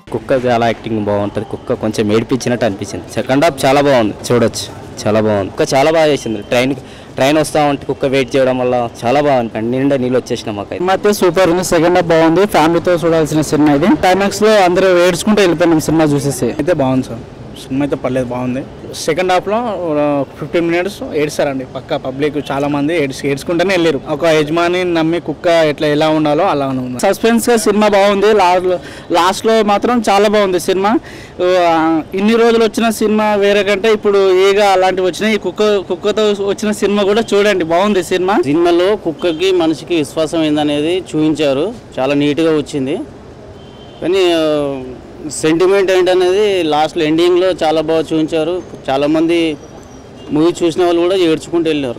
కుక్క చాలా యాక్టింగ్ బాగుంటుంది కుక్క కొంచెం ఏడిపించినట్టు అనిపించింది సెకండ్ హాఫ్ చాలా బాగుంది చూడొచ్చు చాలా బాగుంది కుక్క చాలా బాగా చేసింది ట్రైన్ ట్రైన్ వస్తా ఉంటే కుక్క వెయిట్ చేయడం వల్ల చాలా బాగుంది కంటి నిండా నీళ్ళు వచ్చేసిన మాకైతే సినిమా అయితే సూపర్ ఉంది సెకండ్ హాఫ్ బాగుంది ఫ్యామిలీతో చూడాల్సిన సినిమా ఇది క్లైమాక్స్ లో అందరూ ఏడ్చుకుంటూ వెళ్ళిపోయినాం సినిమా చూసేసి అయితే బాగుంది సార్ సినిమా అయితే పర్లేదు బాగుంది సెకండ్ హాఫ్లో ఫిఫ్టీన్ మినిట్స్ ఏడ్చారండి పక్క పబ్లిక్ చాలా మంది ఏడ్చి ఏడ్చుకుంటూనే వెళ్ళారు ఒక యజమాని నమ్మి కుక్క ఎట్లా ఎలా ఉండాలో అలా ఉంది సస్పెన్స్ గా సినిమా బాగుంది లాస్ట్ లో మాత్రం చాలా బాగుంది సినిమా ఆ, ఇన్ని రోజులు వచ్చిన సినిమా వేరే కంటే ఇప్పుడు ఏగా అలాంటివి వచ్చినాయి ఈ కుక్క కుక్కతో వచ్చిన సినిమా కూడా చూడండి బాగుంది సినిమా సినిమాలో కుక్కకి మనిషికి విశ్వాసం ఏందనేది చూపించారు చాలా నీట్గా వచ్చింది కానీ సెంటిమెంట్ ఏంటనేది లాస్ట్లో ఎండింగ్లో చాలా బాగా చూపించారు చాలామంది మూవీ చూసిన వాళ్ళు కూడా ఏడ్చుకుంటూ వెళ్ళారు